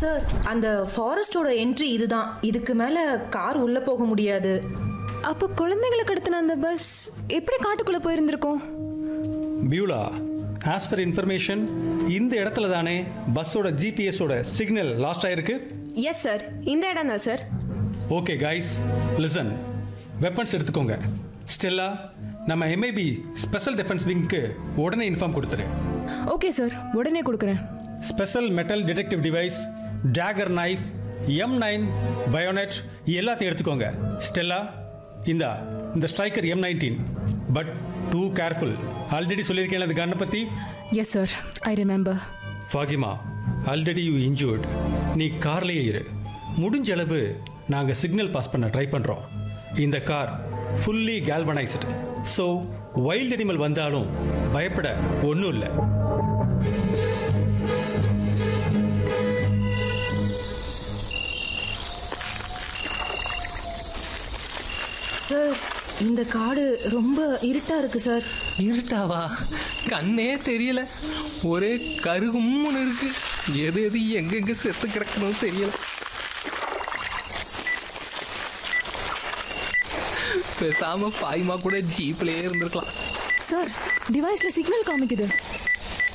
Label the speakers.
Speaker 1: sir அந்த ஃபாரஸ்டோட entry இதுதான் இதுக்கு மேல கார் உள்ள போக முடியாது
Speaker 2: அப்போ குழந்தைங்களை கடத்தின அந்த பஸ் எப்படி காட்டுக்குள்ள போயிருந்திருக்கும்
Speaker 3: பியூலா ஆஸ் ஃபார் இன்ஃபர்மேஷன் இந்த இடத்துல தானே பஸ்ஸோட ஜிபிஎஸோட சிக்னல் லாஸ்ட் ஆயிருக்கு
Speaker 4: எஸ் சார் இந்த இடம் தான் sir
Speaker 3: okay guys listen weapons எடுத்துக்கோங்க ஸ்டெல்லா நம்ம எம்ஐபி ஸ்பெஷல் டிஃபென்ஸ் விங்க்கு உடனே இன்ஃபார்ம் கொடுத்துரு
Speaker 2: ஓகே சார் உடனே கொடுக்குறேன்
Speaker 3: special metal detective device dagger knife M nine bayonet எல்லாத்தையும் எடுத்துக்கோங்க ஸ்டெல்லா இந்தா இந்த striker M nineteen but do careful already சொல்லியிருக்கேன் அந்த கன்னை பற்றி
Speaker 2: yes sir I remember
Speaker 3: Fahima already you injured நீ கார்லேயே இரு முடிஞ்ச அளவு நாங்கள் சிக்னல் பாஸ் பண்ண ட்ரை பண்ணுறோம் இந்த car fully galvanized so wild animal வந்தாலும் பயப்பட ஒன்றும் இல்லை
Speaker 1: சார் இந்த காடு ரொம்ப இருட்டா இருக்கு சார்
Speaker 5: இருட்டாவா கண்ணே தெரியல ஒரே கருகும்னு இருக்கு எது எது எங்கெங்க செத்து கிடக்கணும் தெரியல பேசாம பாய்மா கூட ஜீப்லயே இருந்திருக்கலாம்
Speaker 2: சார் டிவைஸ்ல சிக்னல் காமிக்குது